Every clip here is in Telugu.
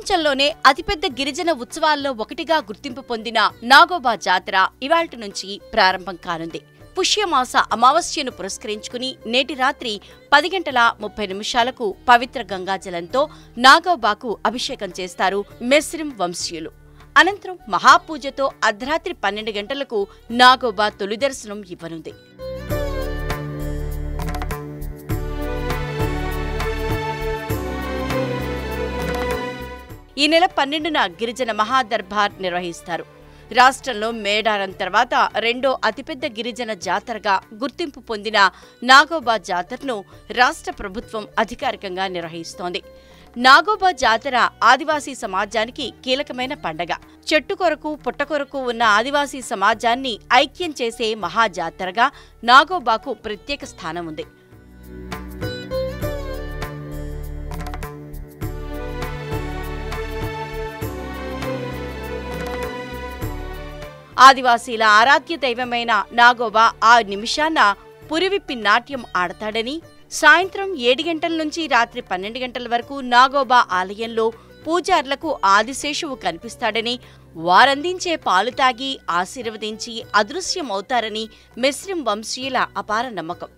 ప్రపంచంలోనే అతిపెద్ద గిరిజన ఉత్సవాల్లో ఒకటిగా గుర్తింపు పొందిన నాగోబా జాతర ఇవాల్టి నుంచి ప్రారంభం కానుంది పుష్యమాస అమావాస్యను పురస్కరించుకుని నేటి రాత్రి పది గంటల ముప్పై నిమిషాలకు పవిత్ర గంగాజలంతో నాగోబాకు అభిషేకం చేస్తారు మెస్రిం వంశీయులు అనంతరం మహాపూజతో అర్ధరాత్రి పన్నెండు గంటలకు నాగోబా తొలి దర్శనం ఇవ్వనుంది ఈ నెల పన్నెండున గిరిజన మహాదర్బార్ నిర్వహిస్తారు రాష్ట్రంలో మేడారం తర్వాత రెండో అతిపెద్ద గిరిజన జాతరగా గుర్తింపు పొందిన నాగోబా జాతరను రాష్ట్ర ప్రభుత్వం అధికారికంగా నిర్వహిస్తోంది నాగోబా జాతర ఆదివాసీ సమాజానికి కీలకమైన పండగ చెట్టు కొరకు పుట్ట కొరకు ఉన్న ఆదివాసీ సమాజాన్ని ఐక్యం చేసే మహాజాతరగా నాగోబాకు ప్రత్యేక స్థానం ఉంది ఆదివాసీల ఆరాధ్య దైవమైన నాగోబా ఆ నిమిషాన పురివిప్పి నాట్యం ఆడతాడని సాయంత్రం ఏడు గంటల నుంచి రాత్రి పన్నెండు గంటల వరకు నాగోబా ఆలయంలో పూజార్లకు ఆదిశేషువు కనిపిస్తాడని వారందించే పాలు తాగి ఆశీర్వదించి అదృశ్యమవుతారని మెస్రిం వంశీయుల అపార నమ్మకం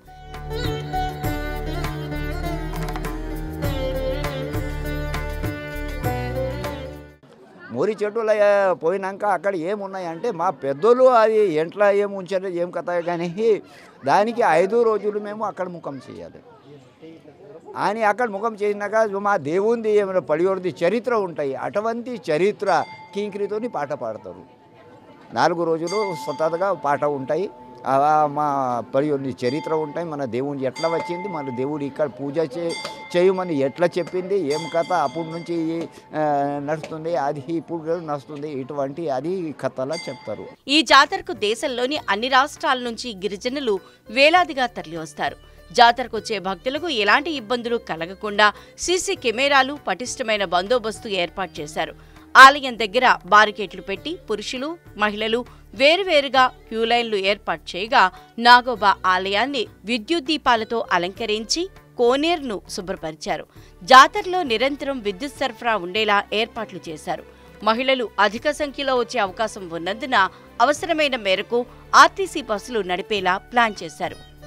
మోరి చెట్టుల పోయినాక అక్కడ ఏమున్నాయంటే మా పెద్దలు అది ఎంట్లా ఏం ఉంచారు ఏం కథ కానీ దానికి ఐదు రోజులు మేము అక్కడ ముఖం చేయాలి అని అక్కడ ముఖం చేసినాక మా దేవుంది ఏమైనా పడియోడిది చరిత్ర ఉంటాయి అటువంటి చరిత్ర కింకిరితోని పాట పాడతారు నాలుగు రోజులు స్వతహాగా పాట ఉంటాయి ఆ మా పడియోడి చరిత్ర ఉంటాయి మన దేవుని ఎట్లా వచ్చింది మన దేవుడు ఇక్కడ పూజ చే చేయమని ఎట్లా చెప్పింది ఏం కథ అప్పటి నుంచి ఆ, నడుస్తుంది అది ఇప్పుడు నడుస్తుంది ఇటువంటి అది కథలా చెప్తారు ఈ జాతరకు దేశంలోని అన్ని రాష్ట్రాల నుంచి గిరిజనులు వేలాదిగా తరలివస్తారు జాతరకొచ్చే భక్తులకు ఎలాంటి ఇబ్బందులు కలగకుండా సీసీ కెమెరాలు పటిష్టమైన బందోబస్తు ఏర్పాటు చేశారు ఆలయం దగ్గర బారికేట్లు పెట్టి పురుషులు మహిళలు వేరువేరుగా క్యూలైన్లు ఏర్పాటు చేయగా నాగోబా ఆలయాన్ని విద్యుత్ దీపాలతో అలంకరించి కోనేరును శుభ్రపరిచారు జాతరలో నిరంతరం విద్యుత్ సరఫరా ఉండేలా ఏర్పాట్లు చేశారు మహిళలు అధిక సంఖ్యలో వచ్చే అవకాశం ఉన్నందున అవసరమైన మేరకు ఆర్టీసీ బస్సులు నడిపేలా ప్లాన్ చేశారు